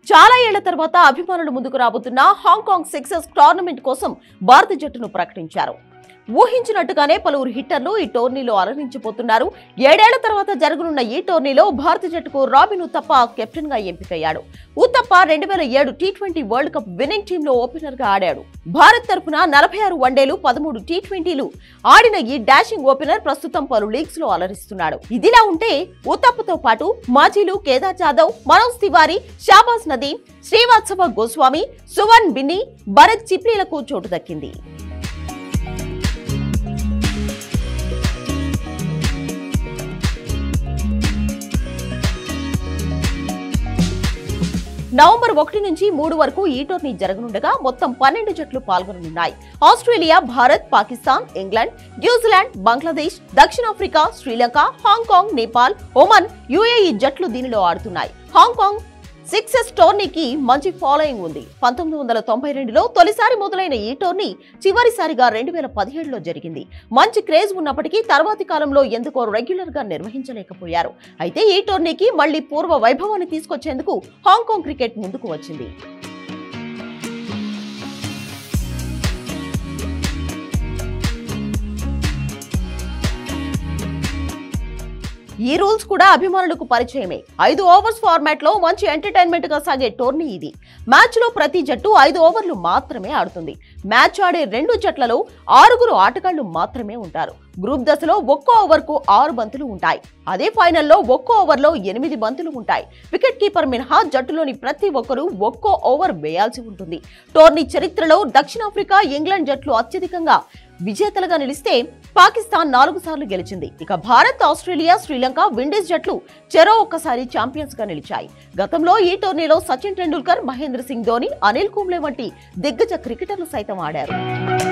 చాలా ఏళ్ల తర్వాత అభిమానుల ముందుకు రాబోతున్న హాంకాంగ్ సిక్సెస్ టోర్నమెంట్ కోసం భారత జట్టును ప్రకటించారు ఊహించినట్టుగానే పలువురు హిట్టర్లు ఈ టోర్నీలో అలరించిపోతున్నారు ఏడేళ్ల తర్వాత జరగనున్న ఈ టోర్నీలో భారత జట్టుకు రాబిన్ ఉత్తప్ప కెప్టెన్ గా ఎంపికయ్యాడు ఉత్తప్ప రెండు వేల ఏడు T twenty world cup winning టీంలో ఓపెనర్ గా ఆడాడు భారత్ తరపున నలభై ఆరు వన్డేలు పదమూడు టీ ట్వంటీలు ఆడిన ఈ డాషింగ్ ఓపెనర్ ప్రస్తుతం పలు లీగ్స్ లో అలరిస్తున్నాడు ఇదిలా ఉంటే ఉత్తప్పతో పాటు మాజీలు కేదార్ జాదవ్ మనోజ్ తివారీ షాబాజ్ నదీం శ్రీవాత్సవ గోస్వామి సువన్ బిన్ని భరత్ చిప్లీలకు చోటు దక్కింది నవంబర్ ఒకటి నుంచి మూడు వరకు ఈ టోర్నీ జరగనుండగా మొత్తం పన్నెండు జట్లు పాల్గొననున్నాయి Australia Bharat Pakistan England New Zealand Bangladesh దక్షిణాఫ్రికా Sri Lanka Hong Kong Nepal Oman UAE జట్లు దీనిలో ఆడుతున్నాయి హాంకాంగ్ సిక్సెస్ టోర్నీకి మంచి ఫాలోయింగ్ ఉంది పంతొమ్మిది వందల తొంభై రెండులో తొలిసారి మొదలైన ఈ టోర్నీ చివరిసారిగా రెండు వేల పదిహేడులో జరిగింది మంచి క్రేజ్ ఉన్నప్పటికీ తర్వాతి కాలంలో ఎందుకో రెగ్యులర్ గా నిర్వహించలేకపోయారు అయితే ఈ టోర్నీకి మళ్లీ పూర్వ వైభవాన్ని తీసుకొచ్చేందుకు హాంకాంగ్ క్రికెట్ ముందుకు వచ్చింది ఈ రూల్స్ కూడా అభిమానులకు పరిచయమే ఐదు ఓవర్స్ ఫార్మాట్ లో మంచి ఎంటర్టైన్మెంట్ గా సాగే టోర్నీ ఇది మ్యాచ్ లో ప్రతి జట్టు ఐదు ఓవర్లు మాత్రమే ఆడుతుంది మ్యాచ్ ఆడే రెండు జట్లలో ఆరుగురు ఆటగాళ్లు మాత్రమే ఉంటారు గ్రూప్ దశలో ఒక్కో ఓవర్ కు ఆరు బంతులు ఉంటాయి అదే ఫైనల్లో ఒక్కో ఓవర్లో ఎనిమిది బంతులు ఉంటాయి వికెట్ కీపర్ మినహా జట్టులోని ప్రతి ఒక్కరూ ఒక్కో ఓవర్ వేయాల్సి ఉంటుంది టోర్నీ చరిత్రలో దక్షిణాఫ్రికా ఇంగ్లాండ్ జట్లు అత్యధికంగా విజేతలుగా నిలిస్తే పాకిస్తాన్ నాలుగు సార్లు గెలిచింది ఇక భారత్ ఆస్ట్రేలియా శ్రీలంక విండీస్ జట్లు చెరో ఒక్కసారి ఛాంపియన్స్ గా నిలిచాయి గతంలో ఈ టోర్నీలో సచిన్ టెండూల్కర్ మహేంద్ర సింగ్ ధోని అనిల్ కుంబ్లే వంటి దిగ్గజ క్రికెటర్లు సైతం ఆడారు